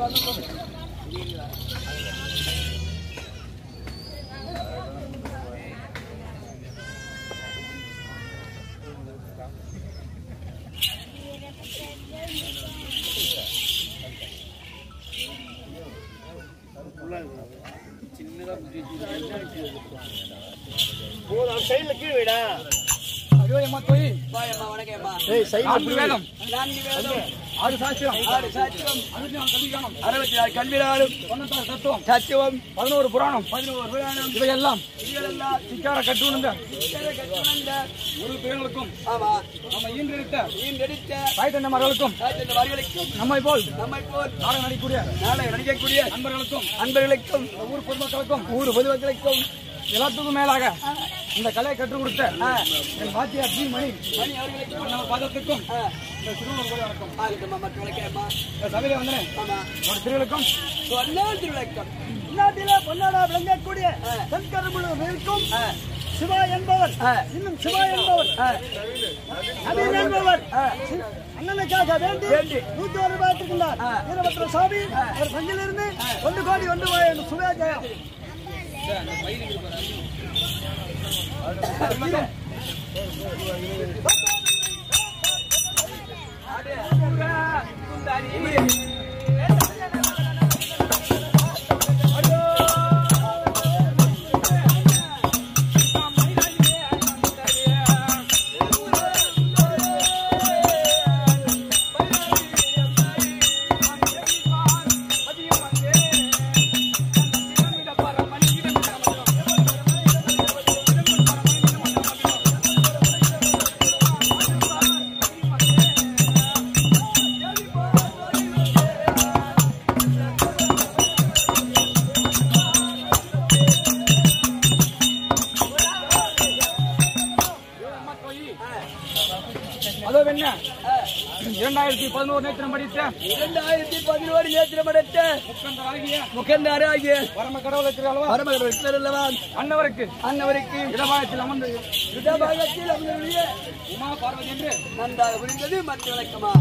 சைடுல கீழே விடா ஐயோ அம்மா தொய் வாயம்மா வணக்கம்மா ஏய் சைடுல நான்கு வேதம் நான்கு வேதம் ஆறு சாஸ்திரம் ஆறு சாட்சியம் அறுபத்தி நாலு கல்விகானம் அறுபத்தி நாலு கல்வினாலும் தொண்ணூத்தாறு தத்துவம் சத்தியம் பதினோரு புராணம் பதினோரு புராணம் இவையெல்லாம் இதுகளெல்லாம் சிக்கார கட்டுணர்ந்த சித்திர கட்டுணர்ந்த ஒரு பெயர்களுக்கும் ஆமா நம்ம ஈன்றெடுத்த ஈண்டெடுத்த தாய்த்தண்டமர்களுக்கும் காய்ச்சல் வர்களுக்கும் நம்மை போல் நம்மை போல் நாடகம் நடிக்கூடிய நாளை நடிக்கக்கூடிய நண்பர்களுக்கும் அன்பர்களுக்கும் ஊர் பொதுமக்களுக்கும் ஊர் பொதுமக்களுக்கும் எல்லாத்துக்கும் மேலாக இந்த கலையை கற்றுக் கொடுத்த என் வாத்தியார் ஜி மணி மணி அவர்களுக்கும் நம்ம பாதத்துக்கும் ஆ, இந்த சிறுவன் கூட வணக்கம் ஆகட்டும்மா மற்ற வணக்கம்மா இந்த சபையில வந்தேன் ஆமா ஒரு திருவிழுக்கும் சொன்னால் திருவிளக்கம் நாட்டில பொன்னாடா விளங்கக்கூடிய சங்கரமுழுக்கும் சிவா என்பவர் இன்னும் சிவா என்பவர் அமீர் என்பவர் சி- அண்ணனுக்காக வேண்டி நூத்தி ஒரு ரூபாய் இருக்கின்றார் வீரபத்ர சாமி அவர் சங்கிலிருந்து ஒன்று கோடி ஒன்று ரூபாய் என்று சுவே ஜெயம் அதோ என்ன இரண்டாயிரத்தி பதினோரு நேத்திரம் படித்த இரண்டாயிரத்தி பதினோரு நேத்திரம் அடைத்த முக்கந்தராகிய முகந்தாராகிய பரம கடவுளுக்கு அல்லவா பரமகர் அல்லவா அன்னவருக்கு அன்னவருக்கு இடபாகத்தில் அமர்ந்து இடபாகத்தில் அவர்களுடைய உமா பார்வதி என்று நன்றாக புரிந்தது மற்ற வணக்கமா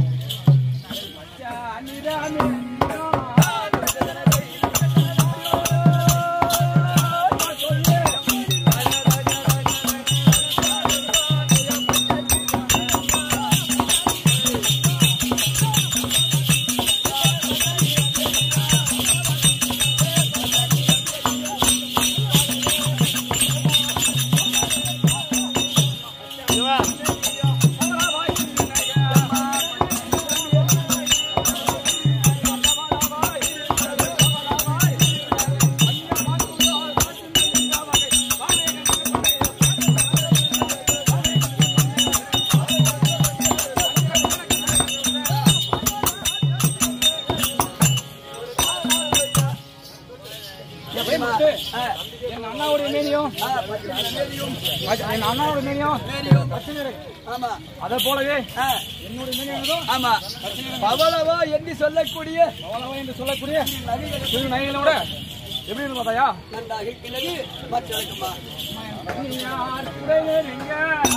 எப்படிமா? என் அண்ணாவுடைய மேனியும் என் அண்ணாவுடைய மேனியும் பச்சை நிறை. ஆமா அதை போலவே ஆ, என்னுடைய மேனியும் ஆமா பவளவா என்று சொல்லக்கூடிய அவ்வளவா என்று சொல்லக்கூடிய சிறு நகைகளோட எப்படி இருக்கு பார்த்தாயா நன்றாக இருக்கிறது மற்ற வணக்கமா யார் குறையறிங்க?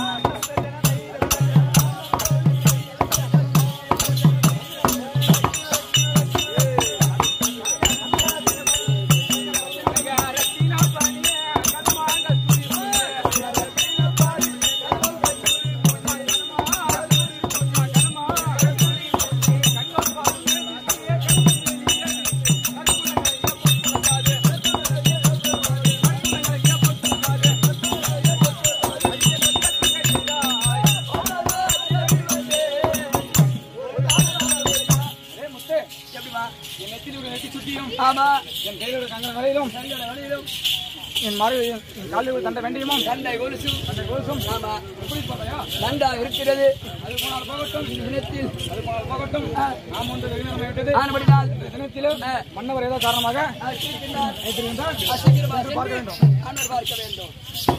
ஏய் முத்து, எப்படிமா என் நெத்தியில் ஒரு நெத்தி சுட்டியும் ஆமா என் கையில் ஒரு கங்கண வலையிலும் வழியிலும் என் மாறு என் காலில் ஒரு தண்டை வெண்டியுமும் தண்டை கொலுசு தண்டை கொலுசும் ஆமா எப்படி பார்த்தாயா நன்றாக இருக்கிறது அது போனால் போகட்டும் தினத்தில் அது போனால் போகட்டும் நாம் வந்து வெகு நேரம் ஆகிவிட்டது ஆனபடினால் இந்த தினத்திலும் மன்னவர் ஏதோ காரணமாக அசிக்கின்றார் வைத்திருந்தால் அசிக்கிரமா சென்று பார்க்க வேண்டும் ஆண்டவர் பார்க்க வேண்டும்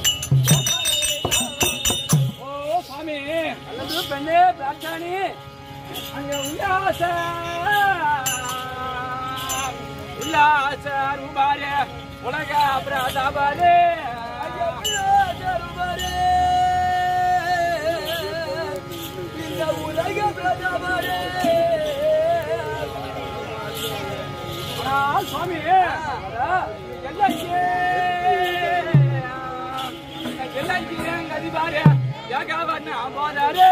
ஓ சாமி அல்லது பெண்ணே பிரார்த்தானி அங்க உல்லாச உல்லாச ரூபாரே உலக பிரதாபாரே இந்த உலக பிரதமரே ஆனால் சுவாமி எல்லாம் எல்லாம் கதிபாரு யாகாவண்ண போதாரு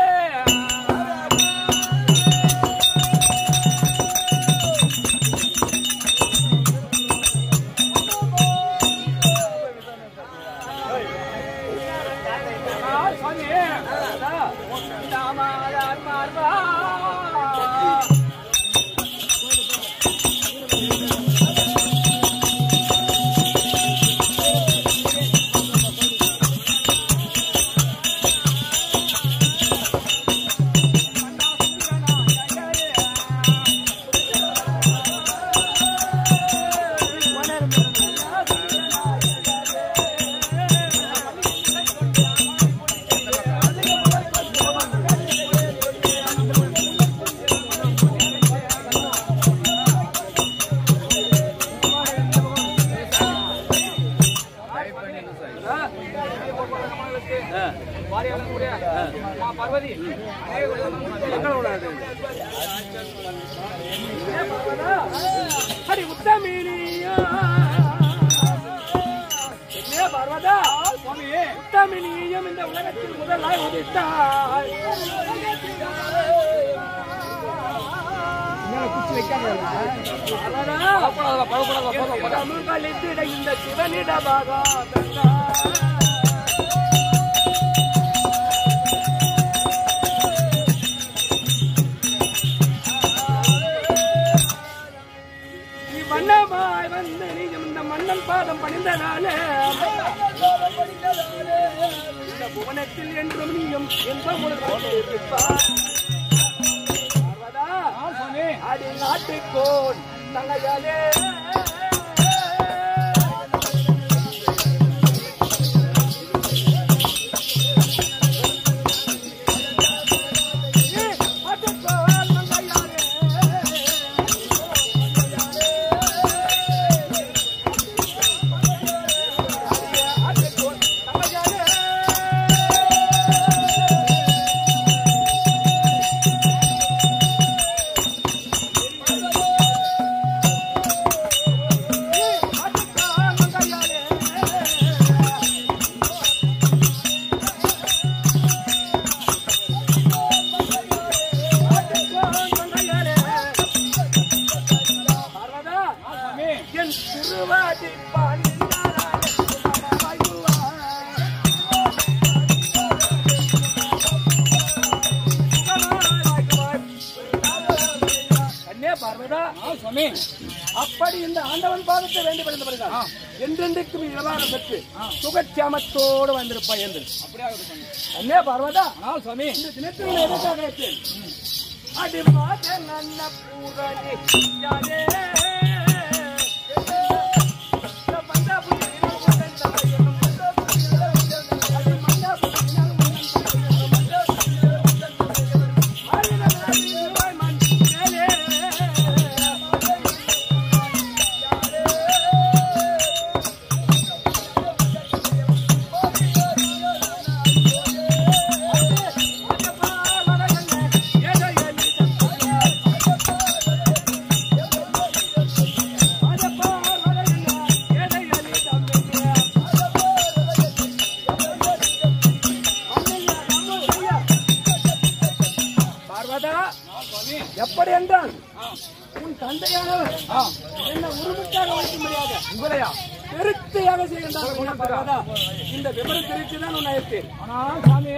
சுவாமி தாமாதார் மார்பா பார்வதி ஹரி உத்தமினியா என்ன பார்வதா சுவாமி உத்தமினியும் இந்த உலகத்தில் முதலாய் உதித்தாய் தமிழ்களித்திட இந்த சிவனிடமாக நீ வண்ணமாய் வந்து நீ இந்த மன்னன் பாதம் பணிந்தனாலே இந்த புவனத்தில் என்றும் நீயும் என்பம் அடி நாட்டுக்கோன் தங்கையாலே நாட்டுக்கோன் தங்கையாலே என் திருவாதி கண்ணே பார்வதா சுவாமி அப்படி இந்த ஆண்டவன் பாதத்தை வேண்டி படைந்தவர்கள் என்றென்றைக்கும் இளவான பெற்று சுகட்சியாமத்தோடு வந்திருப்பாய் என்று கண்ணே பார்வதா சுவாமி இந்த தினத்தில் எதற்காக வைத்தேன் அடி மாத நன்ன பூரணி யாரே பார்வதா எப்படி என்றால் உன் தந்தையானவர் என்ன உருவத்தாக வைக்க முடியாது உங்களையா திருப்தியாக செய்கின்றார் பார்வதா இந்த விவரம் தெரிவித்து தான் உன்னை அழைத்தேன் ஆனால் சாமி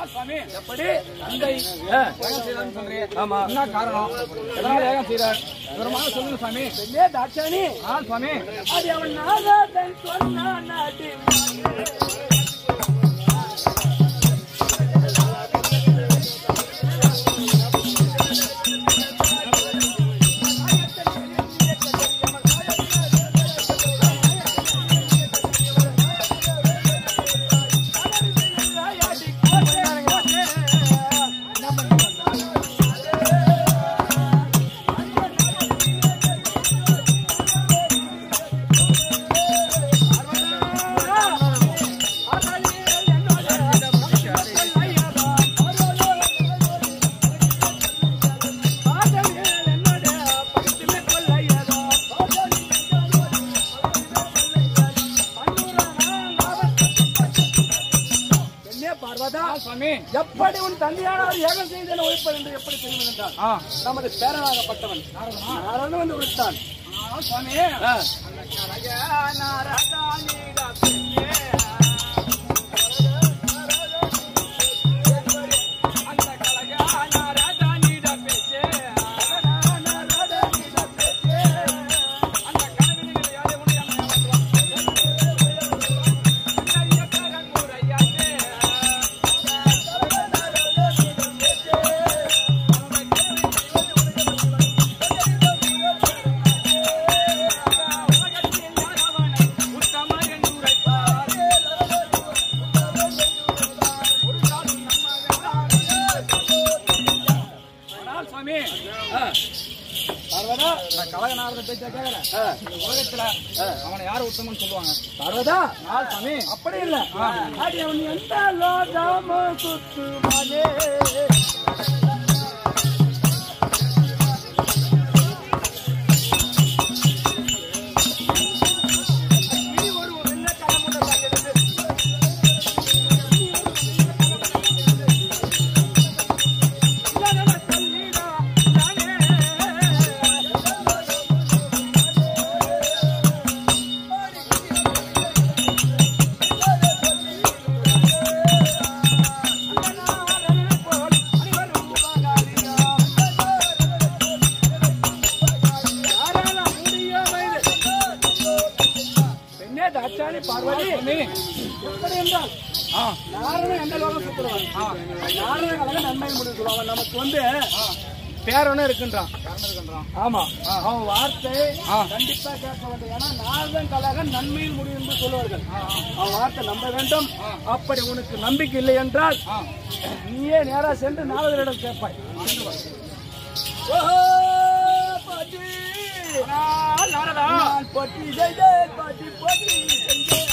எப்படி தந்தை ஏன், வேகம் செய்யறான்னு சொல்றீங்க. ஆமா என்ன காரணம் எதனால வேகம் செய்யறார் விவரமாக சொல்லுங்க சுவாமி பெண்ணே தாட்சாணி ஆ சுவாமி அது அவன் நாகாதன் சொன்னான் நாடி பெண்ணே பார்வதா ஆ சுவாமி எப்படி உன் தந்தையானவர் ஏகம் செய்தன ஒழிப்பது என்று எப்படி செய்வது என்றார் ஆ நமது பேரனாகப்பட்டவன் நாரணன் வந்து விடுத்தான் ஆ சுவாமி ஆ. ஆனால் சுவாமி ஆ. பார்வதா நான் கலகநாதத்தை பேச்சா கேட்கறேன் ஆ. இந்த உலகத்துல அவனை யாரு உத்தமன்னு சொல்லுவாங்க பார்வதா ஆ சுவாமி அப்படி இல்ல அடி அவன் எந்த லோகமோ சுத்துவானே பெண்ணே தாட்சாணி பார்வதி சுவாமி எப்படி என்றால் ஆ நாரணன் எந்த லோகம் சுத்துறவன் நாரணன் கலக நன்மை முடிவு சொல்லுவான் நமக்கு வந்து பேரனும் இருக்கின்றான் பேரனும் இருக்கின்றான் ஆமா அவன் வார்த்தை ஆ. கண்டிப்பா கேட்க வேண்டும் ஏன்னா நாரதன் கழகம் நன்மையில் முடியும் என்று சொல்வார்கள் அவன் வார்த்தை நம்ப வேண்டும் அப்படி உனக்கு நம்பிக்கை இல்லை என்றால் ஆ நீயே நேரா சென்று நாரதரிடம் கேட்பாய் ஓஹோ, பாட்டி. நாரதா நான் போற்றி செய்தேன், பாட்டி, போற்றி செய்தேன்.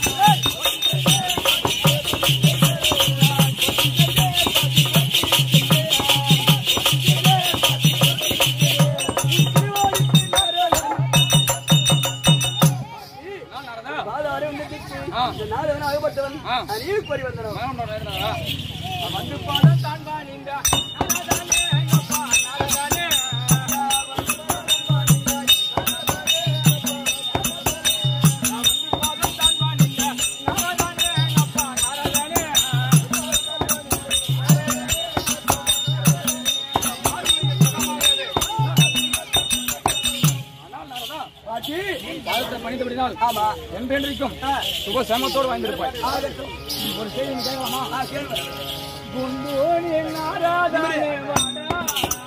நான் நாரதா பாதாரே உன்னதிக்கு, ஆ. இந்த நாரதன் அகப்பட்டவன் ஆ. நான் ஈவுக்கு வரி வந்தவன் மகன் நாரதா வந்து பாதம் தான் வாணிந்த நாரதானே ஐயப்பா நாரதானே பாட்டி பாதத்தை பணித்தபடினால் ஆமா என்றென்றைக்கும் சுக சமத்தோடு வாழ்ந்திருப்பாய் ஆகட்டும் ஒரு செய்தி நீ கேட்கலாமா ஆ கேள்வி குண்டோனி நாராதானே வாடா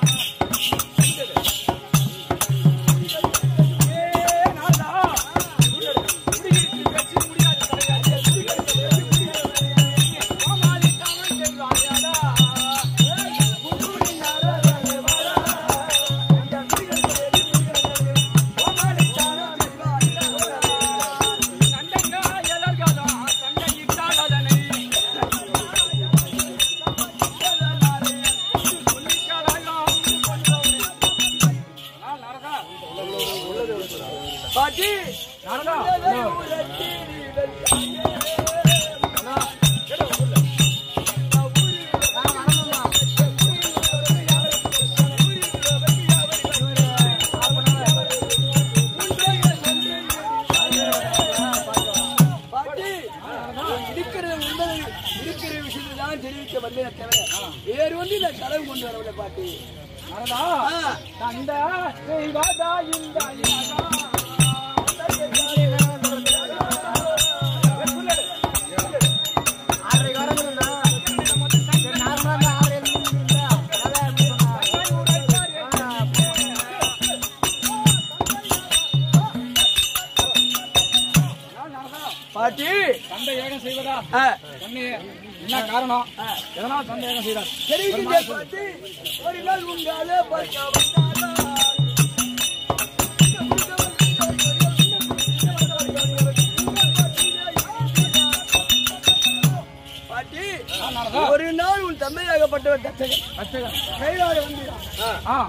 ஏ நாரதா முடியிட்டு கட்சி முடியாது கிடையாது கோமாளி காமன் செல்வாயாடா குண்டோனி நாராதானே வாடா கோமாளி காமன் செல்வாயாடா கண்டங்கா எலர்காதா கண்டங்கிட்டாதனை பாட்டி நாரதா பாட்டி இருக்கிறது உண்மை இருக்கிற விஷயத்தை தான் தெரிவிக்க வந்தேன் தவிர வேறு வந்து இந்த கடவு கொண்டு வரவில்லை பாட்டி வரதா ஆ. தந்த செய்வதா இந்த பாட்டி தந்தை ஏகம் செய்வதா ஆ, சொன்னி என்ன காரணம் எதனால் தந்தை ஏகம் செய்தார் தெரிவிக்கின்றேன் பாட்டி ஒரு நாள் உங்காலே பார்க்க வந்தாரா பாட்டி அதனாலதான் ஒரு நாள் உன் தந்தையாகப்பட்டவர் தச்சகன் அச்சகன் கைலாய வந்தீரா ஆ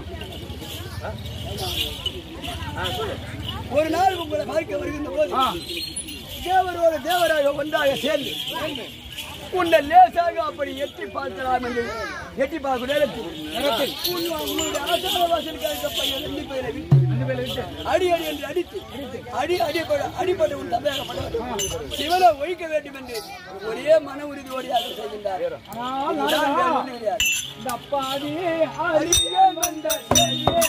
ஒரு நாள் உங்களை பார்க்க வருகின்ற போது ஆ தேவரோட தேவராக ஒன்றாக சேர்ந்து உன்னை லேசாக அப்படி எட்டி பார்க்கலாம் என்று எட்டி பார்க்கும் நேரத்தில் நேரத்தில் உன் உன்னுடைய ஆசிரமவாசலுக்கு இருக்க பையன் ரெண்டு பேரை ரெண்டு பேர் விட்டு அடி அடி என்று அடித்து அடி அடிப்பட அடிப்பட உன் தந்தையாகப்பட்டவர் சிவனை ஒழிக்க வேண்டும் என்று ஒரே மன உறுதியோடு அதை செய்கின்றார் ஆனால் இதுதான் வேறு நாரதா, ஒன்றும் கிடையாது. இந்த அப்பாதி அறிய வந்த செய்தியே.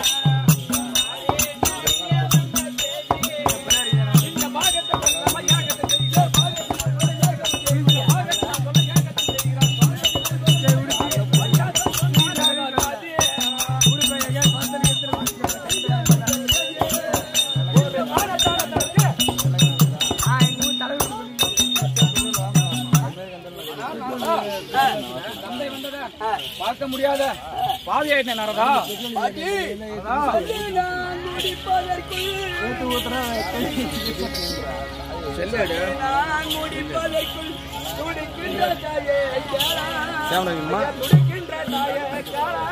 இந்த பாகத்தை கொண்ட மையாகத்தை செய்கிற பாகத்தை கொண்ட மையாகத்தை செய்கிற பாகத்தை கொண்ட மையாகத்தை செய்கிற பாகத்தை உடுத்தி மையாகத்தை கொண்ட ராஜே. உடுக்கையை பந்தலியத்தில் ஒரு பாகத்தான தரத்து. ஆ, எங்க ஊர் தலைவர் தந்தை வந்தத பார்க்க முடியாத பாவியாயிட்டேன் நாரதா பாட்டி, சொல்லி நான் முடிப்பதற்குள் நான் முடிப்பதற்குள் துடிக்கின்ற தாயே கேளா. துடிக்கின்ற தாயே கேளா.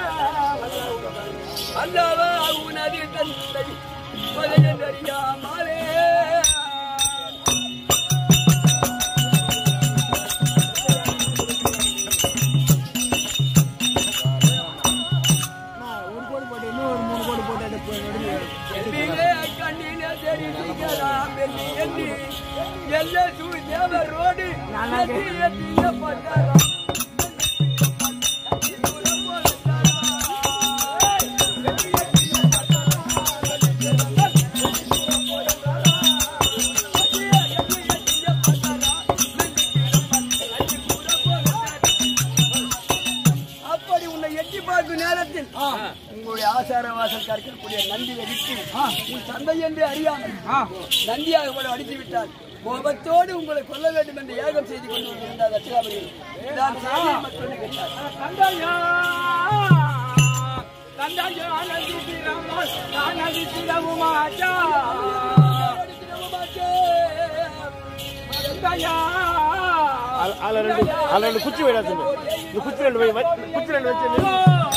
அல்லவா உனது தந்தை பதையறியாமலே எண்ணிலே கண்ணிலே தெரிவிக்கலாம் எண்ணி எண்ணி எல்லை சூழ்ந்தவரோடு எத்தி எத்திய பட்டாரம் அப்படி உன்னை எட்டி பார்க்கும் நேரத்தில் உங்களுடைய ஆசார வாசல் கற்கக்கூடிய நந்தியை விட்டு உன் தந்தை என்று அறியாமல் ஆ நந்தியாக கூட அடித்து விட்டார் கோபத்தோடு உங்களை கொல்ல வேண்டும் என்று யாகம் செய்து கொண்டு வந்திருந்தார் தட்சிணாபதி இதான் செய்தி மட்டும் கேட்டார் தந்தையா தந்தையா நந்தி ஸ்ரீராமன் நான் நந்தி ஸ்ரீராமுமாச்சா தந்தையா அதுல ரெண்டு அதுல ரெண்டு குச்சி வைடா சொல்லு இந்த குச்சி ரெண்டு வை வை- குச்சி ரெண்டு வச்சு நில்லு.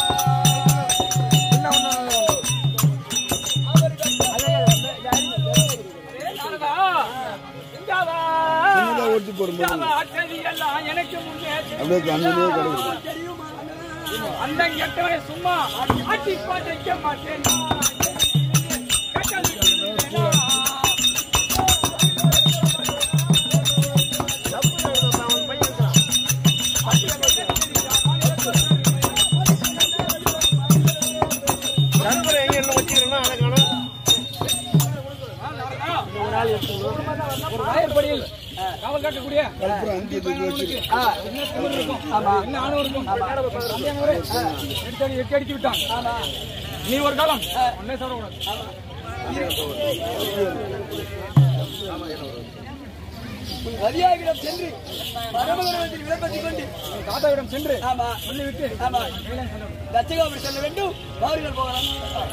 எனக்கு முன்னே அந்த கெட்டவன் சும்மா ஆட்டி பாட்டிக்க மாட்டேன் நண்பரை எங்க என்ன வச்சுக்கிறேன்னா அழகான ஒரு வாயற்படியில் காவல் காட்டக்கூடிய என்ன திமிரு இருக்கும்? என்ன ஆணவம் இருக்கும்? அப்படியானவரே, எடுத்து அடி- எட்டி அடித்து விட்டான் நீ ஒரு காலம் ஒன்னே சொல்லக்கூடாது மதியாகிடம் சென்று பரமகரவத்தில் விளப்பத்திக் கொண்டு உன் தாத்தாவிடம் சென்று ஆமா சொல்லிவிட்டு ஆமா தச்சகாபுரி செல்ல வேண்டும் வாருங்கள் போகலாம்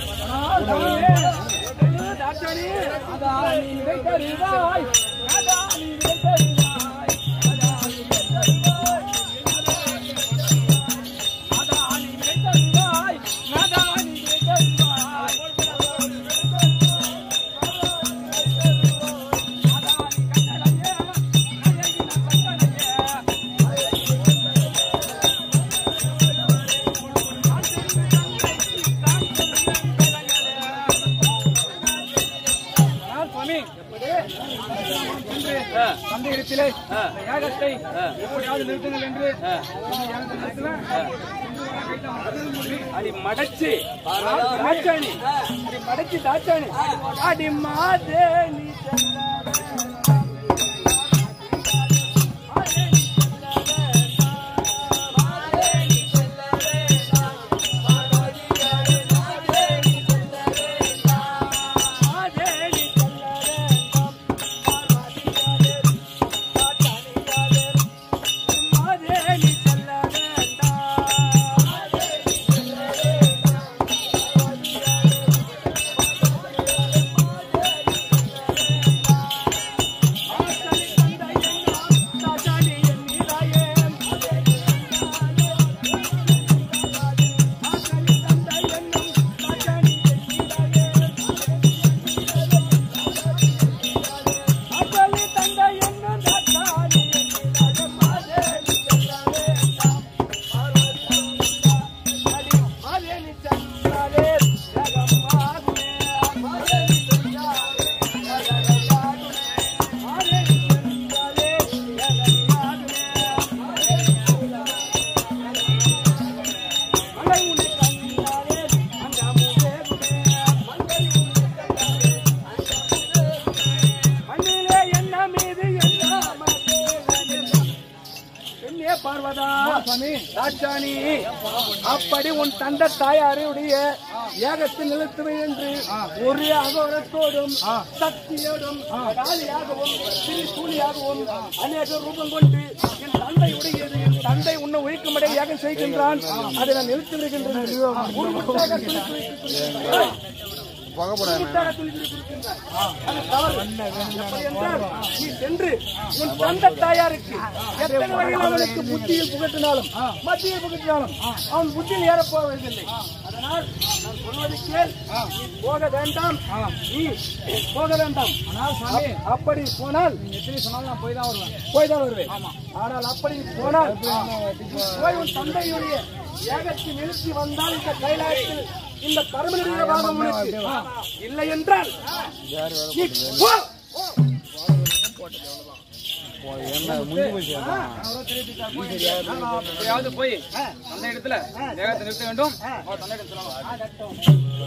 சுவாமி தந்தை இடத்திலே இந்த யாகத்தை எப்படியாவது நிறுத்துங்கள் என்று இந்த யாகத்தை நிறுத்துவேன். அடி மடச்சு தாச்சாணி அடி மடச்சு தாச்சாணி அடி மாதே நீ என்னே பார்வதா ராஜாணி அப்படி உன் தந்த தாயாருடைய ஏகத்தை நிறுத்துவை என்று ஒரு அகோரத்தோடும் சக்தியோடும் காளியாகவும் திரிசூலியாகவும் அநேக ரூபம் கொண்டு என் தந்தையுடையது என் தந்தை உன்னை ஒழிக்கும்படி யாகம் செய்கின்றான் அதை நான் நிறுத்தி விடுகின்றேன் உருவத்தாக துணித்து வைத்துக் உருவத்தாக துணித்து வைத்திருக்கின்றான். அது தவறு. எப்படி என்றால், நீ சென்று உன் சொந்த தாயாருக்கு எத்தனை வகையில் அவனுக்கு புத்தியில் புகட்டினாலும் மத்தியில் புகட்டினாலும் அவன் புத்தியில் ஏறப் போவதில்லை அதனால் நான் சொல்வதை கேள் நீ போக வேண்டாம் நீ போக வேண்டாம் அப்- அப்படி போனால் போய் தான் வருவேன் போய் தான் வருவேன் ஆனால் அப்படி போனால் போய் உன் தந்தையுடைய ஏகத்தை நிறுத்தி வந்தால் இந்த கைலாயத்தில் இந்த பரமனுடைய பாகம் உனக்கு இல்லை என்றால் நீ போ. எப்படியாவது போய் அந்த இடத்துல வேகத்தை நிறுத்த வேண்டும் அவர் தந்தை சொல்லலாம்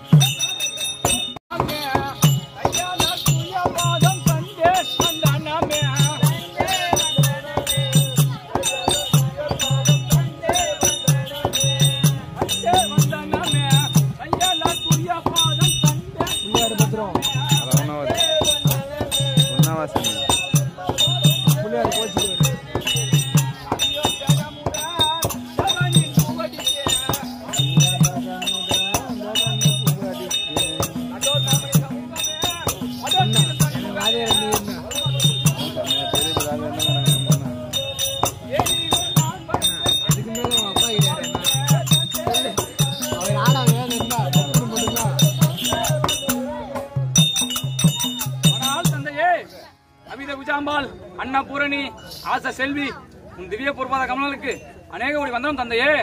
ஆனால் தந்தையே அமித விஜாம்பாள் அண்ணா பூரணி ஆசா செல்வி உன் திவ்ய பொறுப்பாத கமலனுக்கு அநேக கோடி வந்தனம் தந்தையே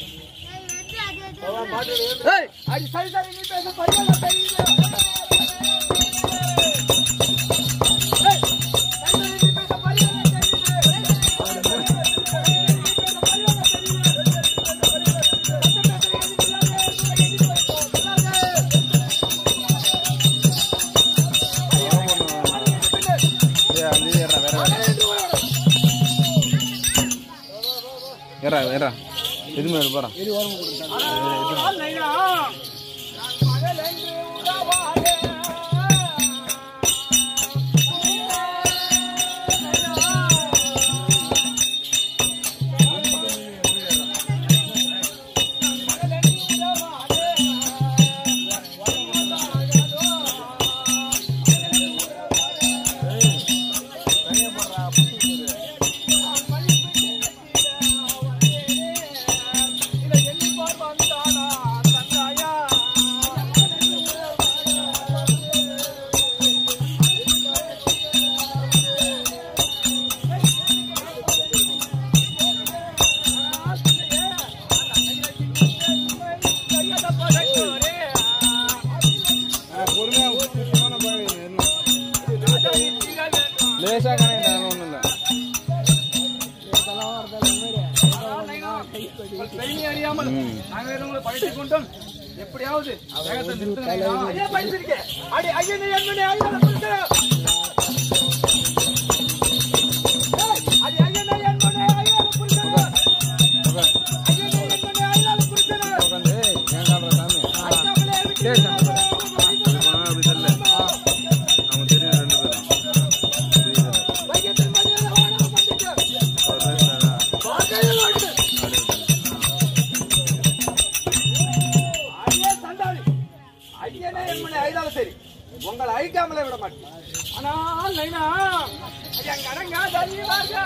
ஏய், அடி சரி சரி நீ பேச பரிவால தெரியல ஏய், சரி சரி நீ பேச பரிவால ஏறா ஏறா எதுவுமே போறான் லேசா கணக்கு ஒன்றும் இல்லை உங்கள் பெருமை அறியாமல் நாங்கள் உங்களை பழித்துக் கொண்டோம் எப்படியாவது வேகத்தை நிறுத்துங்க ஐயா படிச்சிருக்கேன் அடி ஐயனே என்மனே ஐயா புரிஞ்சா அடி ஐயனே என்மனே ஐயா புரிஞ்சா ஐயனே என்மனே ஐயா புரிஞ்சா ஐயாமலே விட்டு வைகத்தில் மதியான வாடா பண்ணிட்டு ஐயா சண்டாளி ஐயனே என்மனே ஐயாலும் சரி உங்களை அழிக்காமலே விட மாட்டேன் ஆனால் நைனா எங்க அடங்கா தள்ளிவாங்க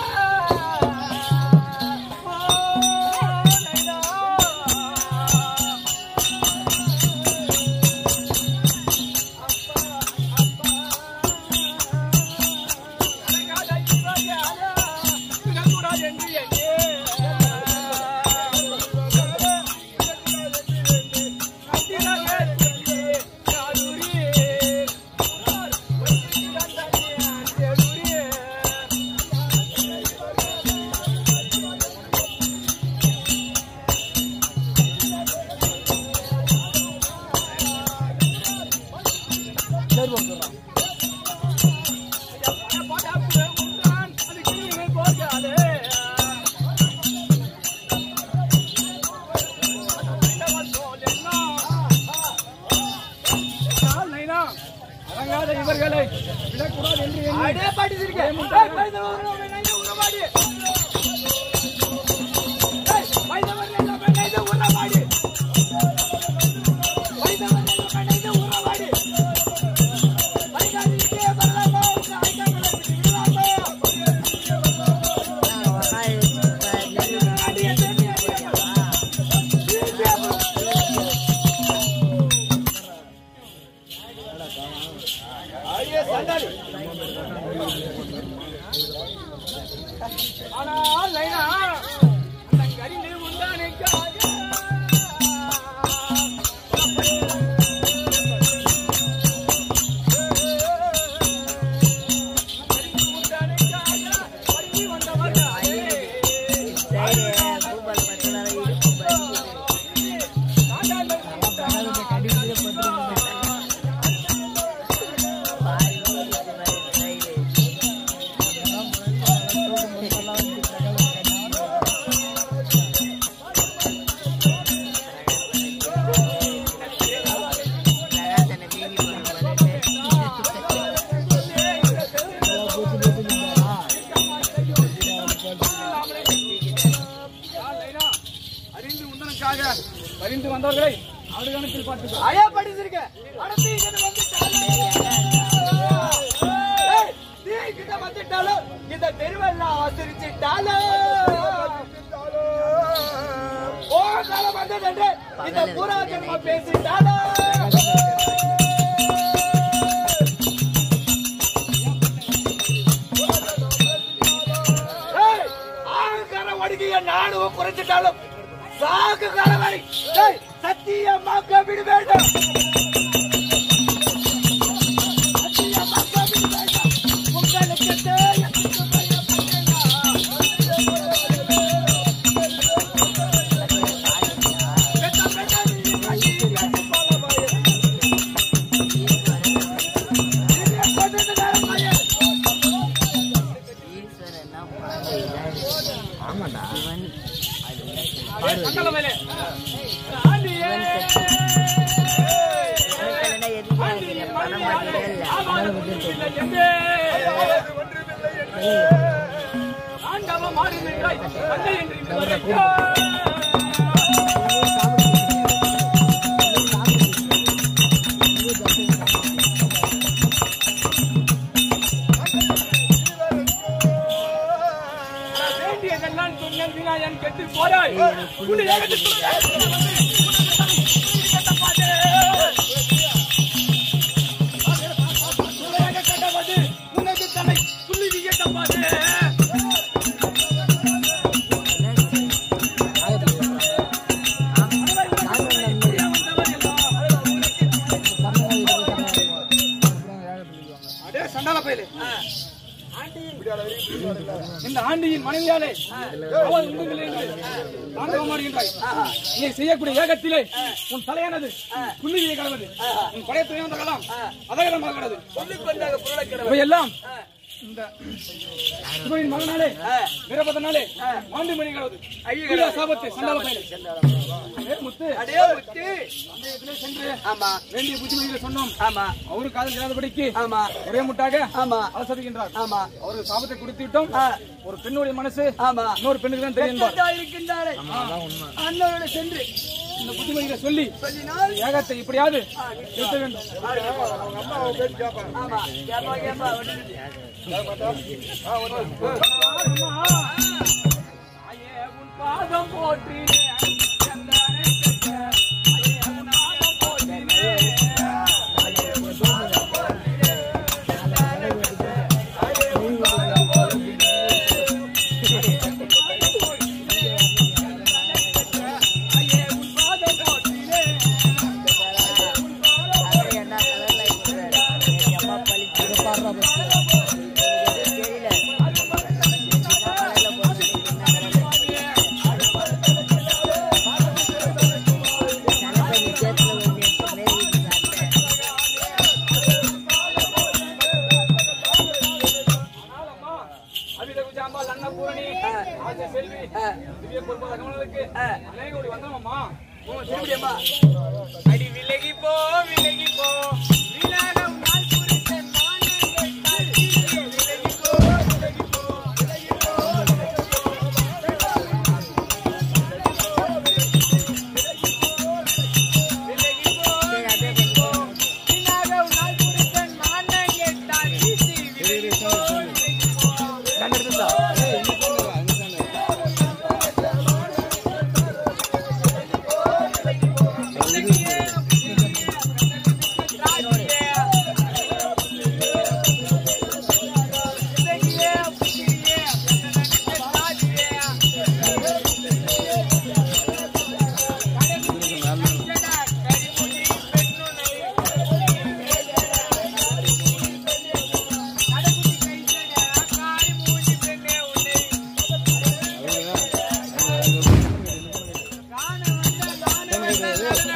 அடங்காத இவர்களை விடக்கூடாது என்று எண்ணி அடே படிச்சிருக்கேன் ஏய் பைதல் ஒரு நைனா உறவாடி ஏய் பைதல் ஒரு நைனா உறவாடி பைதல் ஒரு நைனா உறவாடி பைதல் வரலாமா ஐகாங்கள விடுவாமா அடியே அடியே அடியே சண்டாளி ஆனால் நைனா அந்த கரிந்து உண்டானுக்காக அறிந்து உந்தனுக்காக பரிந்து வந்தவர்களை அவர்கணத்தில் பார்த்துக்கோ ஐயா படிச்சிருக்கேன் அடுத்து இங்க வந்துட்டாலும் ஏய், நீ கிட்ட வந்துட்டாலும் இந்த தெருவெல்லாம் ஆசிரிச்சிட்டாலும் ஓ காலம் வந்தது இந்த பூரா ஜென்ம பேசிட்டாலும் ஏய், ஆணுக்கார ஒடுங்கிய நானும் குறைச்சிட்டாலும் சாகு காலவரை ஏய், சத்தியமாக்க விட வேண்டும் சத்தியமாக்க விட வேண்டும். உங்களுக்கு தேவையான மங்கள மேலே ஆண்டியே ஆண்டவ மாறி நின்றாய் தந்தை என்று இங்கு வருகிறாய். வேண்டியதெல்லாம் சொன்னேன் விநாயகன் கெட்டு போறாய் உன்னை ஏகத்தில் உனக்கு தலை புள்ளி வியட்டப்பாது அடே சண்டால பயிலு இந்த ஆண்டியின் மனைவியாலே அவள் உண்டுங்களே என்று தாண்டவமாடுகின்றாய் நீ செய்யக்கூடிய ஏகத்திலே உன் தலையானது புள்ளியை கடவது உன் படைய துணியாந்த கலாம் அதகரமாக கடது இவையெல்லாம் இந்த சிவனின் மகனாலே வீரபதனாலே ஆண்டு மணி கடவுது ஐயா சாபத்தை சண்டால பயில முத்து அடையோ முத்து இதிலே சென்று ஆமா வேண்டிய புத்திமதிகளை சொன்னோம் ஆமா அவரு காதல் இல்லாதபடிக்கு ஆமா ஒரே முட்டாக ஆமா அலசதுகின்றார் ஆமா அவருக்கு சாபத்தை கொடுத்து விட்டோம் ஒரு பெண்ணுடைய மனசு ஆமா இன்னொரு பெண்ணுக்கு தான் தெரியும் என்பார். பெற்றதா இருக்கின்றாரே அண்ணனோட சென்று இந்த புத்திமதிகளை சொல்லி சொல்லினால் ஏகத்தை இப்படியாவது நிறுத்த வேண்டும் ஆமா கேப்பா கேப்பா ஐயே, உன் பாதம் போற்றினேன். எந்தானே பெற்ற. ஐயே, உன் பாதம் போற்றினேன். ஐயே, உன் பாதம் போற்றினேன். எந்தானே பெற்ற. ஐயே, உன் பாதம் போற்றினேன். ஐயே, உன் பாதம் போற்றினேன். எந்தானே பெற்ற. ஐயே, உன் பாதம் போற்றினேன். உன் பாதம் ஆனாலம்மா, அபித குஜாம்பாள், அன்னபூரணி, ஆசை செல்வி, திவ்ய பொறுப்பாத கமலனுக்கு அநேக கோடி வந்தனமம்மா. திரும்பியம்மா அடி விலகி போ விலகி போ விலகம் நாள் குறித்த மானங்கள் காட்சி. விலகி போ விலகி போ விலகி போ விலகி போ விலகி போ விலகம் நாள் குறித்த மானங்கள் காட்சி. விலகி போ விலகி போ காண வந்த காண வந்த